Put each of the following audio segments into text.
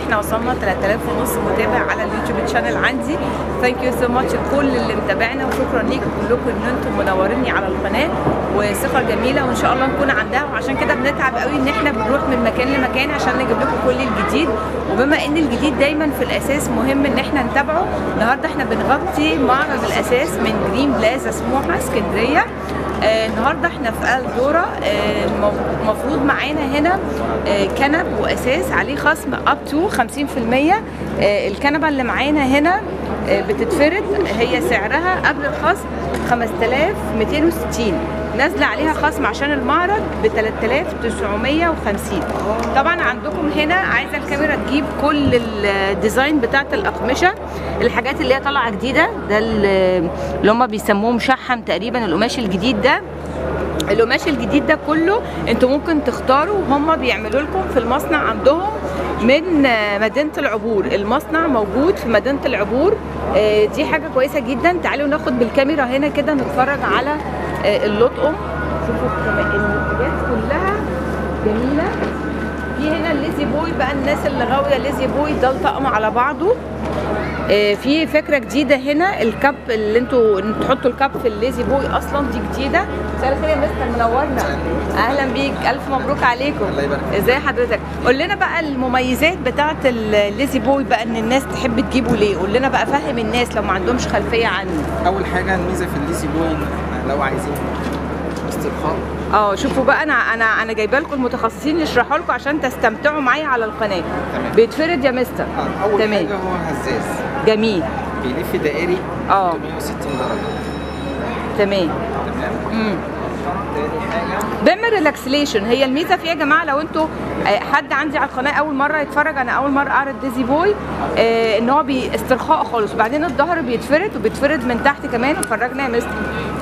احنا وصلنا 3000 ونص متابع على اليوتيوب تشانل عندي ثانك يو سو ماتش كل اللي متابعنا وشكرا ليكم كلكم ان انتم منوريني على القناه وثقه جميله وان شاء الله نكون عندها وعشان كده بنتعب قوي ان احنا بنروح من مكان لمكان عشان نجيب لكم كل الجديد وبما ان الجديد دايما في الاساس مهم ان احنا نتابعه النهارده احنا بنغطي معرض الاساس من جرين بلازا سموحه اسكندريه آه النهارده احنا في الدوره آه المفروض معانا هنا آه كنب واساس عليه خصم اب تو 50% آه الكنبه اللي معانا هنا آه بتتفرد هي سعرها قبل الخصم 5260 نازله عليها خصم عشان المعرض ب 3950 طبعا عندكم هنا عايزه الكاميرا تجيب كل الديزاين بتاعت الاقمشه الحاجات اللي هي طالعه جديده ده اللي هم بيسموه مشحم تقريبا القماش الجديد ده القماش الجديد ده كله انتوا ممكن تختاروا هم بيعملوا لكم في المصنع عندهم من مدينه العبور المصنع موجود في مدينه العبور دي حاجه كويسه جدا تعالوا ناخد بالكاميرا هنا كده نتفرج على اللطقم شوفوا الحاجات كلها جميله في هنا الليزي بوي بقى الناس اللي غاويه ليزي بوي ده الطقم على بعضه في فكره جديده هنا الكاب اللي انتوا تحطوا الكاب في الليزي بوي اصلا دي جديده مساء الخير يا مستر منورنا اهلا بيك الف مبروك عليكم الله يبارك ازي حضرتك قول لنا بقى المميزات بتاعه الليزي بوي بقى ان الناس تحب تجيبه ليه قول لنا بقى فهم الناس لو ما عندهمش خلفيه عنه اول حاجه الميزه في الليزي بوي ان احنا لو عايزين استرخاء اه شوفوا بقى انا انا انا جايبه لكم المتخصصين يشرحوا لكم عشان تستمتعوا معايا على القناه تمام. بيتفرد يا مستر آه، اول تمام. حاجه هو هزاز جميل بيلف دائري آه. 360 درجه تمام تمام امم تاني حاجه بيعمل ريلاكسليشن هي الميزه فيها يا جماعه لو انتوا آه، حد عندي على القناه اول مره يتفرج انا اول مره اعرض ديزي بوي آه ان هو باسترخاء خالص وبعدين الظهر بيتفرد وبيتفرد من تحت كمان اتفرجنا يا مستر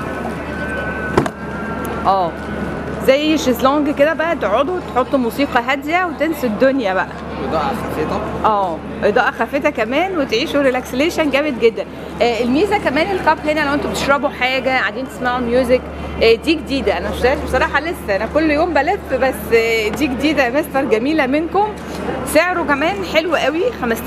اه زي شيزلونج كده بقى تقعدوا تحطوا موسيقى هاديه وتنسوا الدنيا بقى اضاءه خفيفه اه اضاءه خفيفه كمان وتعيشوا ريلاكسليشن جامد جدا آه الميزه كمان الكاب هنا لو انتوا بتشربوا حاجه قاعدين تسمعوا ميوزك آه دي جديده انا مش بصراحه لسه انا كل يوم بلف بس آه دي جديده يا مستر جميله منكم سعره كمان حلو قوي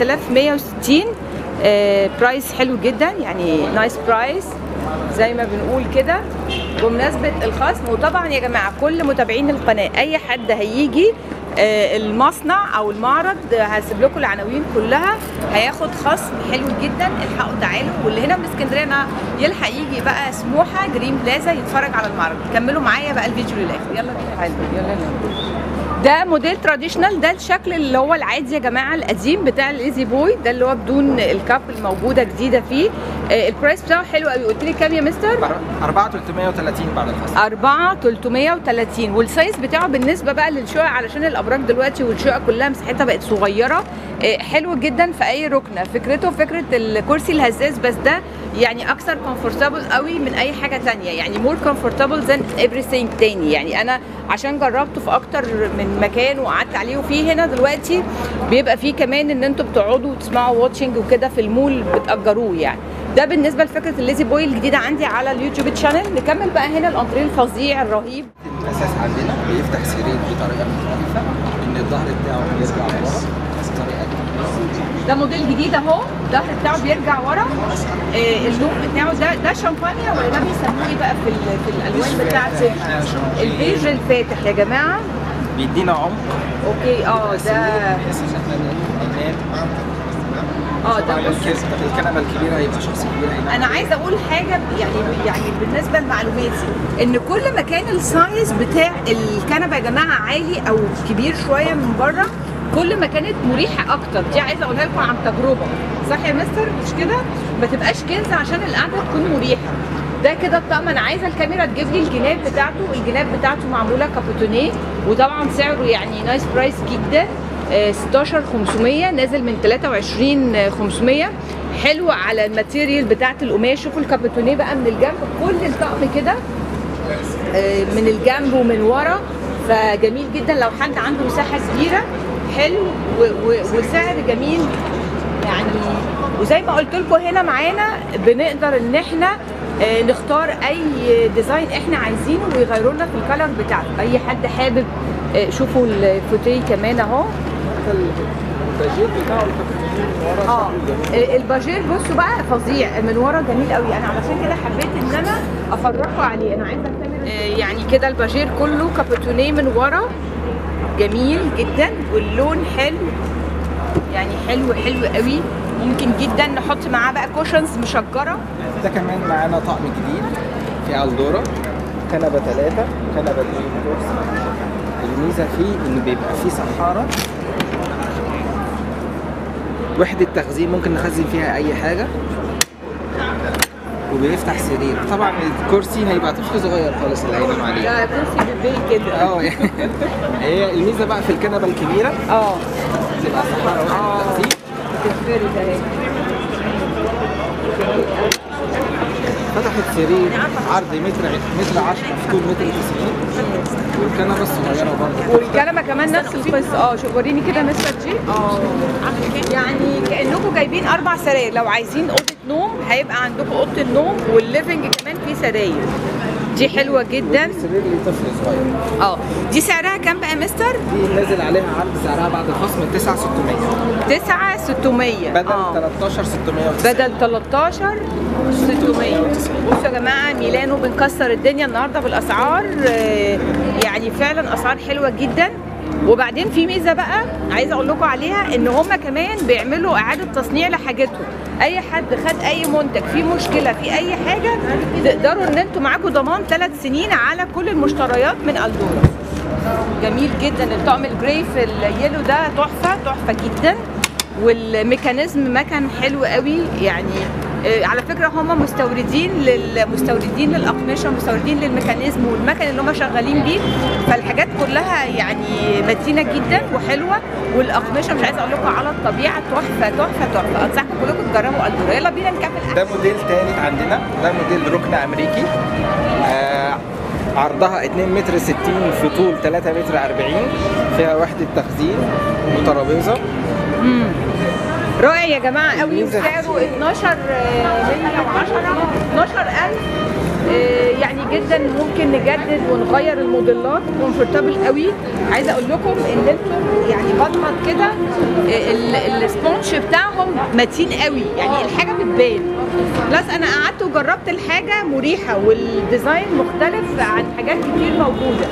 5160 آه برايس حلو جدا يعني نايس برايس زي ما بنقول كده بمناسبه الخصم وطبعا يا جماعه كل متابعين القناه اي حد هيجي آه، المصنع او المعرض آه، هسيب لكم العناوين كلها هياخد خصم حلو جدا الحقوا تعالوا واللي هنا من اسكندريه أنا يلحق يجي بقى سموحه جرين بلازا يتفرج على المعرض كملوا معايا بقى الفيديو للاخر يلا بينا تعالوا يلا يلا ده موديل تراديشنال ده الشكل اللي هو العادي يا جماعه القديم بتاع الايزي بوي ده اللي هو بدون الكاب الموجوده جديده فيه آه، البرايس بتاعه حلو قوي قلت لي كام يا مستر 4 330 بعد الخصم 4 330 والسايز بتاعه بالنسبه بقى للشقق علشان الابراج دلوقتي والشقق كلها مساحتها بقت صغيره آه، حلو جدا في اي ركنه فكرته فكره الكرسي الهزاز بس ده يعني اكثر كومفورتابل قوي من اي حاجه تانية يعني مور كومفورتابل ذان everything تاني يعني انا عشان جربته في اكتر من مكان وقعدت عليه وفيه هنا دلوقتي بيبقى فيه كمان ان انتوا بتقعدوا وتسمعوا واتشنج وكده في المول بتاجروه يعني ده بالنسبه لفكره الليزي بوي الجديده عندي على اليوتيوب تشانل نكمل بقى هنا الانتريه الفظيع الرهيب الاساس عندنا بيفتح سرير بطريقه مختلفه ان الظهر بتاعه بيرجع لورا بطريقه ده موديل جديد اهو الظهر بتاعه بيرجع ورا آه اللوك بتاعه ده ده شامبانيا ولا ده بيسموه ايه بقى في ال- في الالوان بتاعته البيج الفاتح يا جماعه بيدينا عمق اوكي اه ده بحيث ان احنا ننام اه ده بص الكنبه الكبيره هيبقى شخص كبير هينام انا عايزه اقول حاجه يعني يعني بالنسبه لمعلوماتي ان كل ما كان السايز بتاع الكنبه يا جماعه عالي او كبير شويه من بره كل ما كانت مريحه اكتر دي عايزه اقولها لكم عن تجربه صح يا مستر مش كده ما تبقاش كنز عشان القعده تكون مريحه ده كده الطقم انا عايزه الكاميرا تجيب لي الجناب بتاعته الجناب بتاعته معموله كابوتونيه وطبعا سعره يعني نايس برايس جدا آه، 16500 نازل من 23500 حلو على الماتيريال بتاعت القماش شوفوا الكابوتونيه بقى من الجنب كل الطقم كده آه، من الجنب ومن ورا فجميل جدا لو حد عنده مساحه كبيره حلو و- و- وسعر جميل يعني وزي ما قلت لكم هنا معانا بنقدر ان احنا آه، نختار اي ديزاين احنا عايزينه ويغيروا لنا في الكالر بتاعته اي حد حابب آه، شوفوا الفوتيه كمان اهو الباجيت بتاعه الكابتشينو من ورا اه شكله جميل. الباجير بصوا بقى فظيع من ورا جميل قوي انا علشان كده حبيت ان انا افرجكم عليه انا عايزه الكاميرا يعني كده الباجير كله كابوتونيه من ورا جميل جدا واللون حلو يعني حلو حلو قوي ممكن جدا نحط معاه بقى كوشنز مشجره ده كمان معانا طقم جديد في الدورا كنبه ثلاثه كنبه اثنين كرسي الميزه فيه انه بيبقى فيه سحاره وحده تخزين ممكن نخزن فيها اي حاجه وبيفتح سرير طبعا الكرسي هيبقى طفل صغير خالص اللي هينام عليه ده كرسي بيبي كده اه يعني هي الميزه بقى في الكنبه الكبيره اه بتبقى سحاره وحده تخزين تفرد اهي فتحت سرير عرض متر متر 10 في طول متر 90 والكنبه الصغيره برضه والكنبه كمان نفس القصه اه شوف وريني كده مستر جي اه يعني كانكم جايبين اربع سراير لو عايزين اوضه نوم هيبقى عندكم اوضه النوم والليفنج كمان فيه سراير دي حلوه جدا السرير لطفل صغير اه دي سعرها كام بقى يا مستر دي نازل عليها عرض سعرها بعد الخصم 9600 9 600 بدل آه. 13 690 بدل 13 600 بصوا يا جماعه ميلانو بنكسر الدنيا النهارده بالاسعار آه، يعني فعلا اسعار حلوه جدا وبعدين في ميزه بقى عايزه اقول لكم عليها ان هم كمان بيعملوا اعاده تصنيع لحاجتهم اي حد خد اي منتج فيه مشكله في اي حاجه تقدروا ان انتوا معاكم ضمان ثلاث سنين على كل المشتريات من الدورا جميل جدا الطقم الجراي في اليلو ده تحفه تحفه جدا والميكانيزم مكن حلو قوي يعني آه، على فكره هم مستوردين للمستوردين للاقمشه مستوردين للميكانيزم والمكن اللي هم شغالين بيه فالحاجات كلها يعني متينه جدا وحلوه والاقمشه مش عايزه اقول لكم على الطبيعه تحفه تحفه تحفه انصحكم كلكم تجربوا الدورا يلا بينا نكمل ده موديل تالت عندنا ده موديل ركن امريكي آه عرضها 2 متر 60 في طول 3 متر 40 فيها وحده تخزين وترابيزه رائع يا جماعه قوي الميزة وسعره 12 آه، 110 12000 آه، يعني جدا ممكن نجدد ونغير الموديلات كومفورتابل قوي عايزه اقول لكم ان انتم يعني بضغط كده آه، ال- السبونج بتاعهم متين قوي يعني الحاجه بتبان بلس انا قعدت وجربت الحاجه مريحه والديزاين مختلف عن حاجات كتير موجوده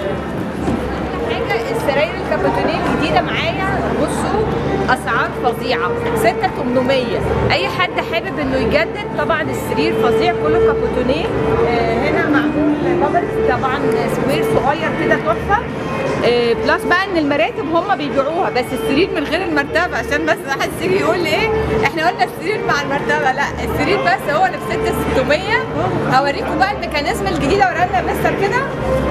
حاجه السراير الكابوتونيه الجديده معايا بصوا اسعار فظيعه 6800 اي حد حابب انه يجدد طبعا السرير فظيع كله كابوتونيه آه هنا معمول بابلز طبعا سوير صغير كده تحفه آه بلس بقى ان المراتب هم بيبيعوها بس السرير من غير المرتبه عشان بس واحد يجي يقول لي ايه احنا قلنا السرير مع المرتبه لا السرير بس هو اللي ب 6600 هوريكم بقى الميكانيزم الجديده ورانا مستر كده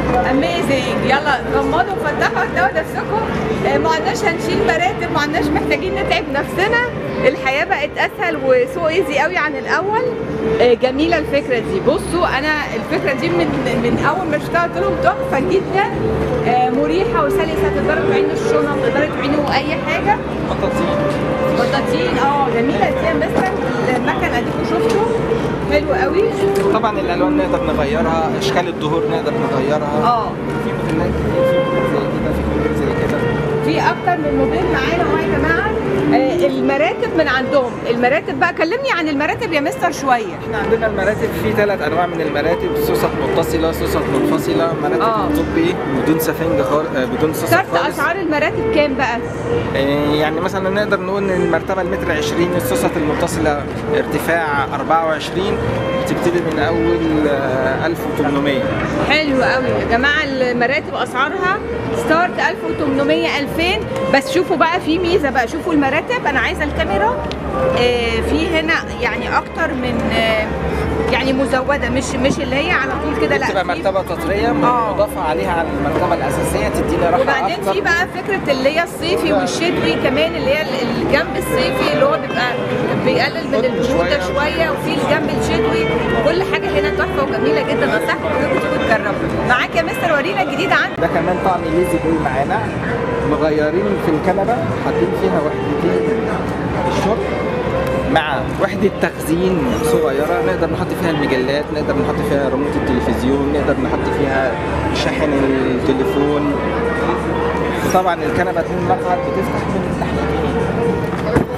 اميزنج يلا غمضوا وفتحوا هتلاقوا نفسكم آه، ما عدناش هنشيل مراتب ما عدناش محتاجين نتعب نفسنا الحياه بقت اسهل وسو ايزي قوي عن الاول آه، جميله الفكره دي بصوا انا الفكره دي من من اول ما شفتها قلت لهم تحفه جدا آه، مريحه وسلسه تقدروا تعينوا الشنط تقدروا تعينوا اي حاجه بطاطين بطاطين اه جميله دي مثلا المكن اديكم شفتوا حلو قوي طبعا الالوان نقدر نغيرها اشكال الظهور نقدر نغيرها اه في موديلات كتير في موديل زي كده في موديل زي كده في اكتر من موديل معانا اهو يا جماعه آه، المراتب من عندهم المراتب بقى كلمني عن المراتب يا مستر شويه احنا عندنا المراتب في ثلاث انواع من المراتب سوست متصله سوست منفصله مراتب آه. طبي بدون سفنج خالص بدون سوست ستارت خالص اسعار المراتب كام بقى آه، يعني مثلا نقدر نقول ان المرتبه المتر 20 السوست المتصله ارتفاع 24 بتبتدي من اول آه، 1800 حلو قوي يا جماعه المراتب اسعارها ستارت 1800 2000 بس شوفوا بقى في ميزه بقى شوفوا المراتب انا عايزه الكاميرا آه، في هنا يعني اكتر من آه، يعني مزوده مش مش اللي هي على طول كده لا بتبقى في- مرتبه تطريه آه. مضافه عليها على المرتبه الاساسيه تدينا راحه وبعدين اكتر في بقى فكره اللي هي الصيفي والشتوي كمان اللي هي الجنب الصيفي اللي هو بيبقى بيقلل من قطن البروده شوية. شويه وفي الجنب الشتوي كل حاجه هنا تحفه وجميله جدا انصحكم كلكم تيجوا تجربوا معاك يا مستر ورينا الجديد عندك ده كمان طعم ليزي بوي معانا مغيرين في الكنبه حاطين فيها وحدتين الشرب مع وحدة تخزين صغيرة نقدر نحط فيها المجلات نقدر نحط فيها ريموت التلفزيون نقدر نحط فيها شاحن التليفون طبعا الكنبة اتنين مقعد بتفتح من الناحيتين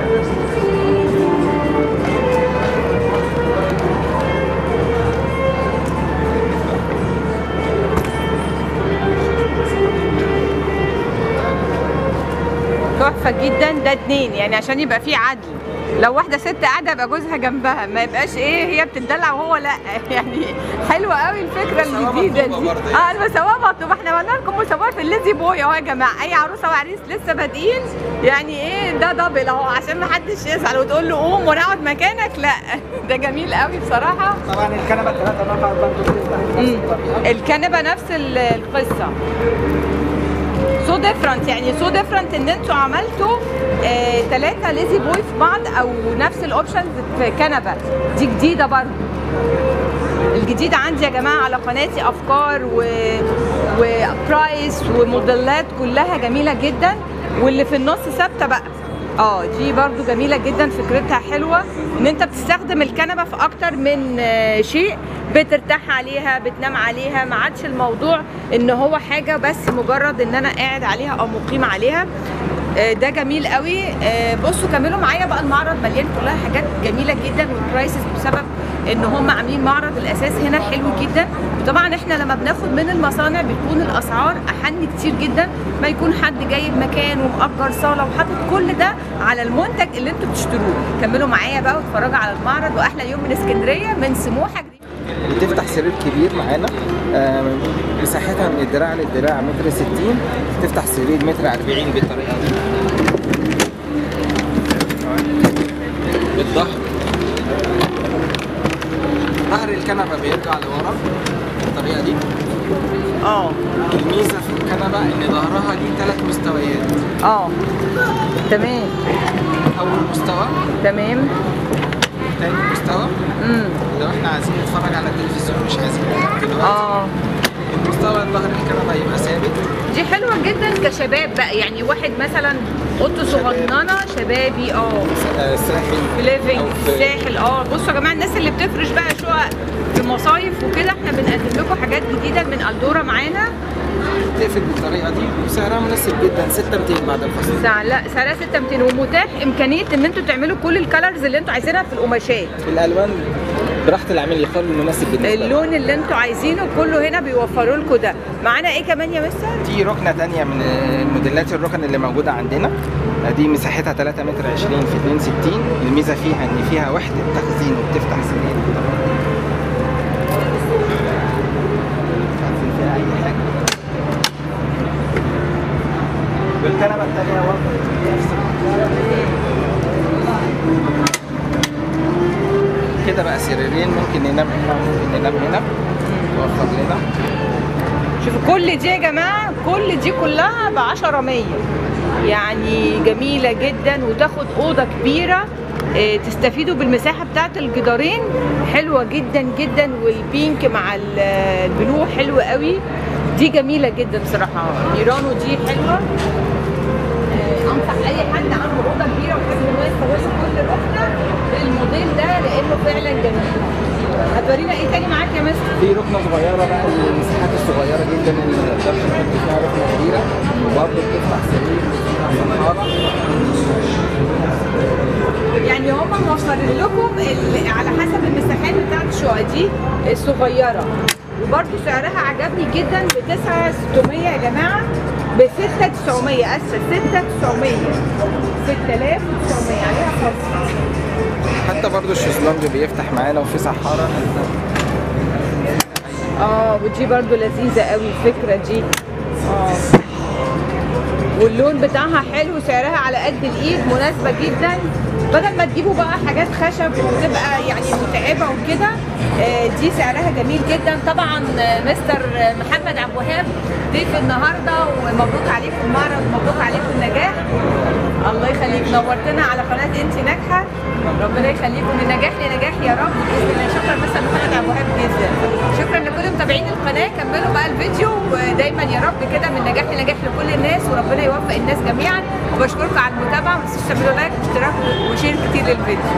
تحفه جدا ده اتنين يعني عشان يبقى في عدل لو واحده ست قاعده يبقى جوزها جنبها ما يبقاش ايه هي بتدلع وهو لا يعني حلوه قوي الفكره المساواة الجديده دي مطلوبة برضه اه المساواه مطلوبه احنا قلنا لكم مساواه في الليزي بوي اهو يا جماعه اي عروسه وعريس لسه بادئين يعني ايه ده دبل اهو عشان ما حدش يزعل وتقول له قوم وانا اقعد مكانك لا ده جميل قوي بصراحه طبعا الكنبة ثلاثة مقعد برضه بتفتح بنفس مم. الطريقة الكنبه نفس ال- القصه سو ديفرنت يعني سو ديفرنت ان انتوا عملتوا ثلاثه ليزي بوي في بعض او نفس الاوبشنز في كنبه دي جديده برضه الجديد عندي يا جماعه على قناتي افكار و... وبرايس وموديلات كلها جميله جدا واللي في النص ثابته بقى اه دي برضو جميله جدا فكرتها حلوه ان انت بتستخدم الكنبه في اكتر من آه، شيء بترتاح عليها بتنام عليها ما عادش الموضوع ان هو حاجه بس مجرد ان انا قاعد عليها او مقيم عليها آه، ده جميل قوي آه، بصوا كملوا معايا بقى المعرض مليان كلها حاجات جميله جدا والبرايسز بسبب ان هم عاملين معرض الاساس هنا حلو جدا وطبعا احنا لما بناخد من المصانع بتكون الاسعار احن كتير جدا ما يكون حد جايب مكان ومأجر صاله وحاطط كل ده على المنتج اللي انتوا بتشتروه كملوا معايا بقى واتفرجوا على المعرض واحلى يوم من اسكندريه من سموحه جديد بتفتح سرير كبير معانا آه، مساحتها من الدراع للدراع متر ستين تفتح سرير متر أربعين بالطريقة دي بالظهر ظهر الكنبة بيرجع لورا بالطريقة دي اه الميزة في الكنبة إن ظهرها ليه ثلاث مستويات اه تمام أول مستوى تمام تاني مستوى امم لو احنا عايزين نتفرج على التلفزيون مش عايزين نلعب دلوقتي اه المستوى ظهر الكنبة يبقى ثابت دي حلوه جدا كشباب بقى يعني واحد مثلا اوضته صغننه شبابي اه آه، ساحل في ليفنج أو في الساحل اه بصوا يا جماعه الناس اللي بتفرش بقى شقق في مصايف وكده احنا بنقدم لكم حاجات جديده من الدوره معانا تقفل بالطريقه دي وسعرها مناسب جدا 6200 بعد الفصل سعر لا سعرها 6200 ومتاح امكانيه ان انتوا تعملوا كل الكالرز اللي انتوا عايزينها في القماشات الالوان براحه العميل يختار المناسب بالنسبه له اللون اللي انتوا عايزينه كله هنا بيوفروا لكم ده معانا ايه كمان يا مستر دي ركنه تانية من الموديلات الركن اللي موجوده عندنا دي مساحتها 3 متر 20 في 62 الميزه فيها ان فيها وحده تخزين وبتفتح سرير تخزين فيها اي حاجه والكنبه التانية برضه نفس كده بقى سريرين ممكن ننام هنا وممكن ننام هنا توفر لنا شوفوا كل دي يا جماعه كل دي كلها ب 10 100 يعني جميله جدا وتاخد اوضه كبيره آه، تستفيدوا بالمساحه بتاعت الجدارين حلوه جدا جدا والبينك مع ال- البلو حلو قوي دي جميله جدا بصراحه ميرانو دي حلوه آه، انصح اي حد عنده اوضه كبيره ويحب ان هو يستغل كل ركنه بالموديل ده لانه فعلا جميل هتورينا ايه تاني معاك يا مستر في ركنه صغيره بقى المساحات الصغيره جدا اللي ما نقدرش نحط فيها ركنه كبيره وبرضه بتفتح سرير وفيها صحاره يعني هم موفرين لكم ال- على حسب المساحات بتاعت الشقق دي الصغيره وبرده سعرها عجبني جدا ب 9600 يا جماعه ب 6900 اسفه 6900 6900 عليها خصم حتى برضه الشезлونج بيفتح معانا وفي صحاره اه ودي برضو لذيذه قوي الفكره دي اه واللون بتاعها حلو سعرها على قد الايد مناسبه جدا بدل ما تجيبوا بقى حاجات خشب وتبقى يعني متعبه وكده آه، دي سعرها جميل جدا طبعا آه، مستر آه، محمد عبد الوهاب ضيف النهارده ومبروك عليكم المعرض ومبروك عليكم النجاح الله يخليك نورتنا على قناه انت ناجحه ربنا يخليكم من نجاح لنجاح يا رب باذن الله شكرا مستر محمد عبد الوهاب جدا شكرا لكل متابعين القناه كملوا بقى الفيديو ودايما يا رب كده من نجاح لنجاح لكل الناس وربنا يوفق الناس جميعا وبشكركم على المتابعه ما تنسوش تعملوا لايك واشتراك وشير كتير للفيديو